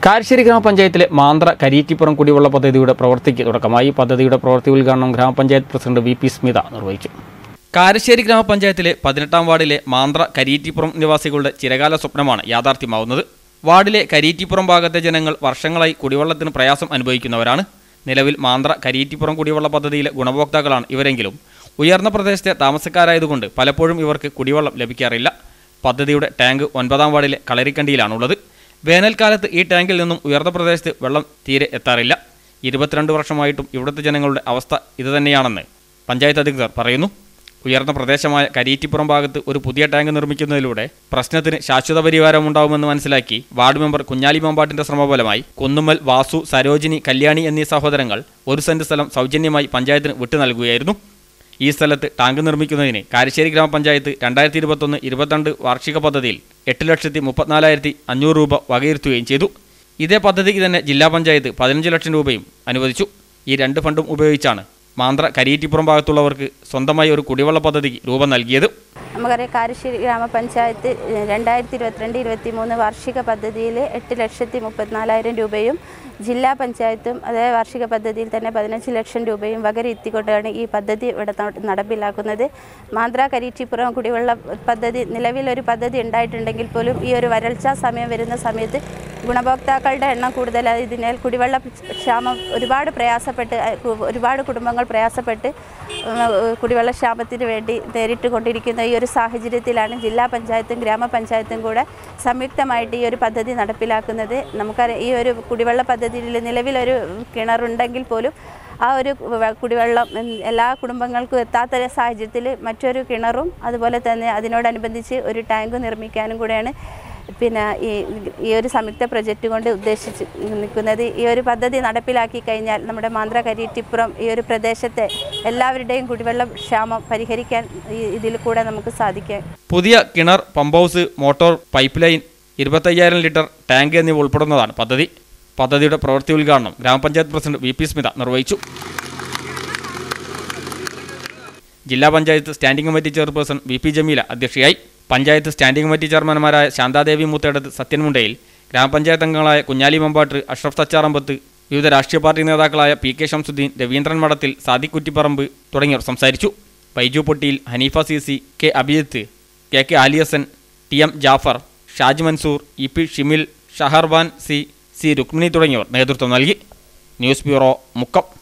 കാരശ്ശേരി ഗ്രാമപഞ്ചായത്തിലെ മാന്ത്ര കരീറ്റിപ്പുറം കുടിവെള്ള പദ്ധതിയുടെ പ്രവൃത്തിക്ക് തുടക്കമായി പദ്ധതിയുടെ പ്രവൃത്തി ഉദ്ഘാടനം ഗ്രാമപഞ്ചായത്ത് പ്രസിഡന്റ് വി പി സ്മിത നിർവഹിച്ചു കാരശ്ശേരി ഗ്രാമപഞ്ചായത്തിലെ പതിനെട്ടാം വാർഡിലെ മാന്ത്ര കരീറ്റിപ്പുറം നിവാസികളുടെ ചിരകാല സ്വപ്നമാണ് യാഥാർത്ഥ്യമാവുന്നത് വാർഡിലെ കരീറ്റിപ്പുറം ഭാഗത്തെ ജനങ്ങൾ വർഷങ്ങളായി കുടിവെള്ളത്തിന് പ്രയാസം അനുഭവിക്കുന്നവരാണ് നിലവിൽ മാന്ത്ര കരീറ്റിപ്പുറം കുടിവെള്ള പദ്ധതിയിലെ ഗുണഭോക്താക്കളാണ് ഇവരെങ്കിലും ഉയർന്ന പ്രദേശത്തെ താമസക്കാരായതുകൊണ്ട് പലപ്പോഴും ഇവർക്ക് കുടിവെള്ളം ലഭിക്കാറില്ല പദ്ധതിയുടെ ടാങ്ക് ഒൻപതാം വാർഡിലെ കളരിക്കണ്ടിയിലാണുള്ളത് വേനൽക്കാലത്ത് ഈ ടാങ്കിൽ നിന്നും ഉയർന്ന പ്രദേശത്ത് വെള്ളം തീരെ എത്താറില്ല ഇരുപത്തിരണ്ട് വർഷമായിട്ടും ഇവിടുത്തെ ജനങ്ങളുടെ അവസ്ഥ ഇതുതന്നെയാണെന്ന് പഞ്ചായത്ത് അധികൃതർ പറയുന്നു ഉയർന്ന പ്രദേശമായ കരീറ്റിപ്പുറം ഭാഗത്ത് ഒരു പുതിയ ടാങ്ക് നിർമ്മിക്കുന്നതിലൂടെ പ്രശ്നത്തിന് ശാശ്വത പരിഹാരം ഉണ്ടാവുമെന്ന് മനസ്സിലാക്കി വാർഡ് മെമ്പർ കുഞ്ഞാലി മമ്പാട്ടിന്റെ ശ്രമഫലമായി കുന്നുമ്മൽ വാസു സരോജിനി കല്യാണി എന്നീ സഹോദരങ്ങൾ ഒരു സെന്റ് സ്ഥലം സൗജന്യമായി പഞ്ചായത്തിന് വിട്ടു നൽകുകയായിരുന്നു ഈ സ്ഥലത്ത് ടാങ്ക് നിർമ്മിക്കുന്നതിന് കാരശ്ശേരി ഗ്രാമപഞ്ചായത്ത് രണ്ടായിരത്തി ഇരുപത്തൊന്ന് ഇരുപത്തിരണ്ട് വാർഷിക പദ്ധതിയിൽ എട്ട് ലക്ഷത്തി മുപ്പത്തിനാലായിരത്തി അഞ്ഞൂറ് രൂപ വകയിരുത്തുകയും ചെയ്തു ഇതേ പദ്ധതിക്ക് തന്നെ ജില്ലാ പഞ്ചായത്ത് പതിനഞ്ച് ലക്ഷം രൂപയും അനുവദിച്ചു ഈ രണ്ട് ഫണ്ടും ഉപയോഗിച്ചാണ് മാന്ത്ര കരീറ്റിപ്പുറം ഭാഗത്തുള്ളവർക്ക് സ്വന്തമായി ഒരു കുടിവെള്ള പദ്ധതിക്ക് രൂപം നൽകിയത് നമുക്കറിയാം കാരശ്ശേരി ഗ്രാമപഞ്ചായത്ത് രണ്ടായിരത്തി ഇരുപത്തിരണ്ട് ഇരുപത്തി മൂന്ന് വാർഷിക പദ്ധതിയിൽ എട്ട് ലക്ഷത്തി മുപ്പത്തിനാലായിരം രൂപയും ജില്ലാ പഞ്ചായത്തും അതേ വാർഷിക പദ്ധതിയിൽ തന്നെ പതിനഞ്ച് ലക്ഷം രൂപയും വകരുത്തിക്കൊണ്ടാണ് ഈ പദ്ധതി ഇവിടെ നട- നടപ്പിലാക്കുന്നത് മാന്ത്ര കരീച്ചിപ്പുറം കുടിവെള്ള പദ്ധതി നിലവിലൊരു പദ്ധതി ഉണ്ടായിട്ടുണ്ടെങ്കിൽ പോലും ഈ ഒരു വരൾച്ചാ സമയം വരുന്ന സമയത്ത് ഗുണഭോക്താക്കളുടെ എണ്ണം കൂടുതലായതിനാൽ കുടിവെള്ള ക്ഷാമം ഒരുപാട് പ്രയാസപ്പെട്ട് അഹ് കു- ഒരുപാട് കുടുംബങ്ങൾ പ്രയാസപ്പെട്ട് ഉം, ഏഹ് കുടിവെള്ള ക്ഷാമത്തിന് വേണ്ടി നേരിട്ട് കൊണ്ടിരിക്കുന്ന ഈ ഒരു സാഹചര്യത്തിലാണ് ജില്ലാ പഞ്ചായത്തും ഗ്രാമപഞ്ചായത്തും കൂടെ സംയുക്തമായിട്ട് ഈ ഒരു പദ്ധതി നടപ്പിലാക്കുന്നത് നമുക്കറിയാം ഈ ഒരു കുടിവെള്ള പദ്ധതിയിൽ നിലവിലൊരു കിണറുണ്ടെങ്കിൽ പോലും ആ ഒരു വെ- കുടിവെള്ളം ഉം, എല്ലാ കുടുംബങ്ങൾക്കും എത്താത്ത ഒരു സാഹചര്യത്തിൽ മറ്റൊരു കിണറും അതുപോലെ തന്നെ അതിനോടനുബന്ധിച്ച് ഒരു ടാങ്ക് നിർമ്മിക്കാനും കൂടെയാണ് പിന്നെ ഈ ഈ ഒരു സംയുക്ത പ്രൊജക്റ്റ് കൊണ്ട് ഉദ്ദേശിച്ച് നിൽക്കുന്നത് ഈ ഒരു പദ്ധതി നടപ്പിലാക്കി കഴിഞ്ഞാൽ നമ്മുടെ മാന്ത്ര കരിറ്റിപ്പുറം ഈ ഒരു പ്രദേശത്തെ എല്ലാവരുടെയും കുടിവെള്ള ക്ഷാമം പരിഹരിക്കാൻ ഈ- ഇതിൽ കൂടെ നമുക്ക് സാധിക്കും പുതിയ കിണർ pump house motor pipe line ഇരുപത്തയ്യായിരം ലിറ്റർ ടാങ്ക് എന്നിവ ഉൾപ്പെടുന്നതാണ് പദ്ധതി പദ്ധതിയുടെ പ്രവൃത്തി ഉദ്ഘാടനം ഗ്രാമപഞ്ചായത്ത് പ്രസിഡന്റ് വി പി സ്മിത നിർവഹിച്ചു ജില്ലാ panchayat standing committee chairperson V P Jameela അധ്യക്ഷയായി പഞ്ചായത്ത് സ്റ്റാൻഡിംഗ് കമ്മിറ്റി ചെയർമാൻമാരായ ശാന്താദേവി മുത്തേടത്ത് സത്യൻമുണ്ടയിൽ ഗ്രാമപഞ്ചായത്ത് അംഗങ്ങളായ കുഞ്ഞാലി മമ്പാട്ട് അഷ്റഫ് തച്ചാറമ്പത്ത് വിവിധ രാഷ്ട്രീയ പാർട്ടി നേതാക്കളായ പി കെ ഷംസുദ്ദീൻ രവീന്ദ്രൻ മഠത്തിൽ സാദിഖ് കുറ്റിപ്പറമ്പ് തുടങ്ങിയവർ സംസാരിച്ചു Baiju Pottiyil Haneefa C C K Abhiyath K K ആലിയസൻ T M Jafar Shaj Mansoor E P Shimil Shaharvan C C Rukmini തുടങ്ങിയവർ നേതൃത്വം നൽകി ന്യൂസ് ബ്യൂറോ മുക്കം